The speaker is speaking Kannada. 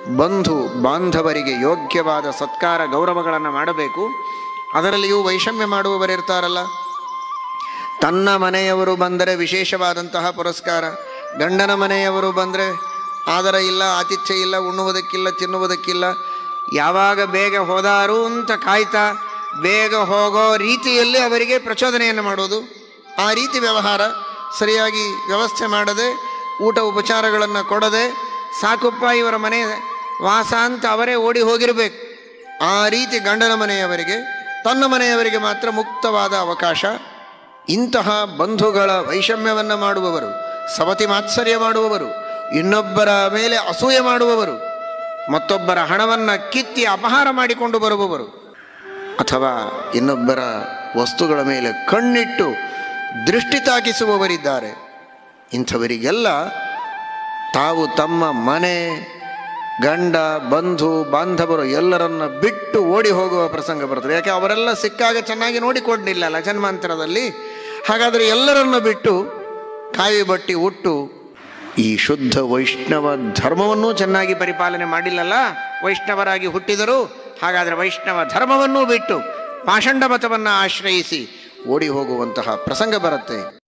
ಬಂಧು ಬಾಂಧವರಿಗೆ ಯೋಗ್ಯವಾದ ಸತ್ಕಾರ ಗೌರವಗಳನ್ನು ಮಾಡಬೇಕು ಅದರಲ್ಲಿಯೂ ವೈಷಮ್ಯ ಮಾಡುವವರಿರ್ತಾರಲ್ಲ ತನ್ನ ಮನೆಯವರು ಬಂದರೆ ವಿಶೇಷವಾದಂತಹ ಪುರಸ್ಕಾರ ಗಂಡನ ಮನೆಯವರು ಬಂದರೆ ಆದರ ಇಲ್ಲ ಆತಿಥ್ಯ ಇಲ್ಲ ಉಣ್ಣುವುದಕ್ಕಿಲ್ಲ ತಿನ್ನುವುದಕ್ಕಿಲ್ಲ ಯಾವಾಗ ಬೇಗ ಹೋದಾರು ಅಂತ ಕಾಯ್ತಾ ಬೇಗ ಹೋಗೋ ರೀತಿಯಲ್ಲಿ ಅವರಿಗೆ ಪ್ರಚೋದನೆಯನ್ನು ಮಾಡೋದು ಆ ರೀತಿ ವ್ಯವಹಾರ ಸರಿಯಾಗಿ ವ್ಯವಸ್ಥೆ ಮಾಡದೆ ಊಟ ಉಪಚಾರಗಳನ್ನು ಕೊಡದೆ ಸಾಕುಪ್ಪ ಇವರ ಮನೆ ವಾಸ ಅಂತ ಅವರೇ ಓಡಿ ಹೋಗಿರಬೇಕು ಆ ರೀತಿ ಗಂಡನ ಮನೆಯವರಿಗೆ ತನ್ನ ಮನೆಯವರಿಗೆ ಮಾತ್ರ ಮುಕ್ತವಾದ ಅವಕಾಶ ಇಂತಹ ಬಂಧುಗಳ ವೈಷಮ್ಯವನ್ನು ಮಾಡುವವರು ಸವತಿ ಮಾತ್ಸರ್ಯ ಮಾಡುವವರು ಇನ್ನೊಬ್ಬರ ಮೇಲೆ ಅಸೂಯೆ ಮಾಡುವವರು ಮತ್ತೊಬ್ಬರ ಹಣವನ್ನು ಕಿತ್ತಿ ಅಪಹಾರ ಮಾಡಿಕೊಂಡು ಬರುವವರು ಅಥವಾ ಇನ್ನೊಬ್ಬರ ವಸ್ತುಗಳ ಮೇಲೆ ಕಣ್ಣಿಟ್ಟು ದೃಷ್ಟಿ ತಾಕಿಸುವವರಿದ್ದಾರೆ ಇಂಥವರಿಗೆಲ್ಲ ತಾವು ತಮ್ಮ ಮನೆ ಗಂಡ ಬಂಧು ಬಾಂಧವರು ಎಲ್ಲರನ್ನ ಬಿಟ್ಟು ಓಡಿ ಹೋಗುವ ಪ್ರಸಂಗ ಬರ್ತದೆ ಯಾಕೆ ಅವರೆಲ್ಲ ಸಿಕ್ಕಾಗ ಚೆನ್ನಾಗಿ ನೋಡಿಕೊಂಡಿಲ್ಲಲ್ಲ ಜನ್ಮಾಂತರದಲ್ಲಿ ಹಾಗಾದರೆ ಎಲ್ಲರನ್ನ ಬಿಟ್ಟು ಕಾವಿ ಬಟ್ಟಿ ಉಟ್ಟು ಈ ಶುದ್ಧ ವೈಷ್ಣವ ಧರ್ಮವನ್ನೂ ಚೆನ್ನಾಗಿ ಪರಿಪಾಲನೆ ಮಾಡಿಲ್ಲಲ್ಲ ವೈಷ್ಣವರಾಗಿ ಹುಟ್ಟಿದರು ಹಾಗಾದರೆ ವೈಷ್ಣವ ಧರ್ಮವನ್ನೂ ಬಿಟ್ಟು ಪಾಷಂಡ ಮತವನ್ನು ಆಶ್ರಯಿಸಿ ಓಡಿ ಹೋಗುವಂತಹ ಪ್ರಸಂಗ ಬರುತ್ತೆ